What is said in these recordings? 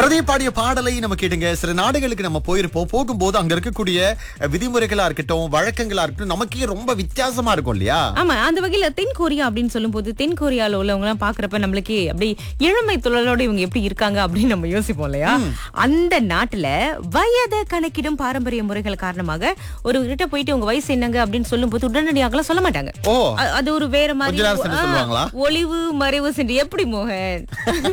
பிரதீப் பாடிய பாடலை நம்ம கேட்டுங்க சில நாடுகளுக்கு நம்ம போயிருப்போம் போகும்போது அங்க இருக்கக்கூடிய அஹ், விதிமுறைகளா இருக்கட்டும் வழக்கங்களா இருக்கட்டும் நமக்கே ரொம்ப வித்தியாசமா இருக்கும் இல்லையா ஆமா அந்த வகையில தென் கொரியா அப்படின்னு சொல்லும்போது தென் கொரியால உள்ளவங்க எல்லாம் பாக்குறப்ப நம்மளுக்கு அப்படி இளமை தொழிலோட இவங்க எப்படி இருக்காங்க அப்படின்னு நம்ம யோசிப்போம் இல்லையா அந்த நாட்டுல வயதை கணக்கிடும் பாரம்பரிய முறைகள் காரணமாக ஒரு கிட்ட போயிட்டு உங்க வயசு என்னங்க அப்படின்னு சொல்லும்போது உடனடியாக சொல்ல மாட்டாங்க ஓ அ- அது ஒரு வேற மாதிரி கொஞ்ச நேரம் சென்று ஆ, சொல்லுவாங்களா? ஒளிவு மறைவு சென்று எப்படி மோகன்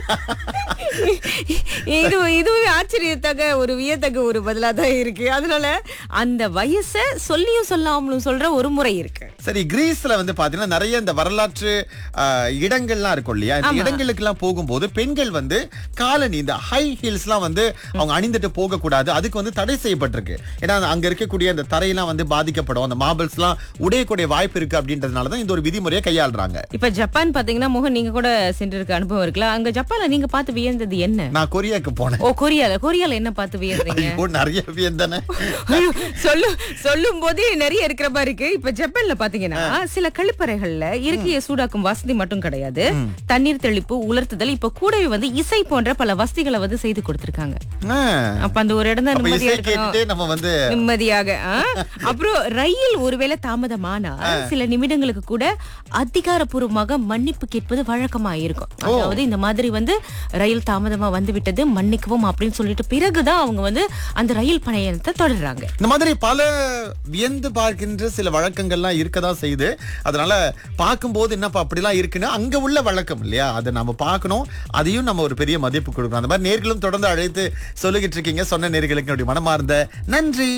இது இதுவே ஆச்சரியத்தக்க ஒரு வியத்தக்க ஒரு பதிலா தான் இருக்கு அதனால அந்த வயசை சொல்லியும் சொல்லாமலும் சொல்ற ஒரு முறை இருக்கு சரி கிரீஸ்ல வந்து பாத்தீங்கன்னா நிறைய இந்த வரலாற்று அஹ், இடங்கள்லாம் இருக்கும் இல்லையா இந்த இடங்களுக்கு எல்லாம் போகும்போது பெண்கள் வந்து காலனி இந்த ஹை ஹீல்ஸ் எல்லாம் வந்து அவங்க அணிந்துட்டு போக கூடாது அதுக்கு வந்து தடை செய்யப்பட்டிருக்கு ஏன்னா அங்க இருக்கக்கூடிய அந்த தரையெல்லாம் வந்து பாதிக்கப்படும் அந்த மார்பிள்ஸ் எல்லாம் உடையக்கூடிய வாய்ப்பு இருக்கு அப்படின்றதுனாலதான் இந்த ஒரு விதிமுறையை கையாளுறாங்க இப்ப ஜப்பான் பாத்தீங்கன்னா மோகன் நீங்க கூட சென்றிருக்க அனுபவம் இருக்குல்ல அங்க ஜப்பான்ல நீங்க பார்த்து வியந்தது என்ன நான் கொரியாக்கு போனேன் ஓ கொரியால கொரியால என்ன பார்த்து வியந்தீங்க ஐயோ நிறைய வியந்தன ஐயோ, சொல்லு சொல்லும் போதே நிறைய இருக்கிற மாதிரி இருக்கு இப்ப ஜப்பான்ல பாத்தீங்கன்னா சில கழிப்பறைகள்ல இருக்கையை சூடாக்கும் வசதி மட்டும் கிடையாது தண்ணீர் தெளிப்பு உலர்த்துதல் இப்ப கூடவே வந்து இசை போன்ற பல வசதிகளை வந்து செய்து கொடுத்திருக்காங்க அப்ப அந்த ஒரு இடம் தான் அப்ப நிம்மதியா இசை இருக்கணும் கேட்டுட்டே நம்ம வந்து நிம்மதியாக ஆ? அப்புறம் ரயில் ஒருவேளை தாமதமானா சில நிமிடங்களுக்கு கூட அதிகாரப்பூர்வமாக மன்னிப்பு கேட்பது வழக்கமா இருக்கும் அதாவது இந்த மாதிரி வந்து ரயில் தாமதமா வந்து விட்டது மன்னிக்கவும் அப்படின்னு சொல்லிட்டு பிறகுதான் அவங்க வந்து அந்த ரயில் பயணத்தை தொடர்றாங்க இந்த மாதிரி பல வியந்து பார்க்கின்ற சில வழக்கங்கள்லாம் இருக்கதான் செய்யுது அதனால பார்க்கும்போது என்னப்பா அப்படிலாம் இருக்குன்னு அங்க உள்ள வழக்கம் இல்லையா அதை நம்ம பார்க்கணும் அதையும் நம்ம ஒரு பெரிய மதிப்பு கொடுக்கணும் அந்த மாதிரி நேர்களும் தொடர்ந்து அழைத்து சொல்லிக்கிட்டு இருக்கீங்க சொன்ன நேர்களுக்கு என்னுடைய மனமார்ந்த நன்றி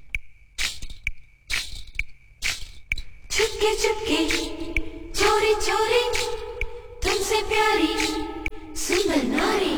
चुपके चुपके चोरी चोरी तुमसे प्यारी सुंदर नारी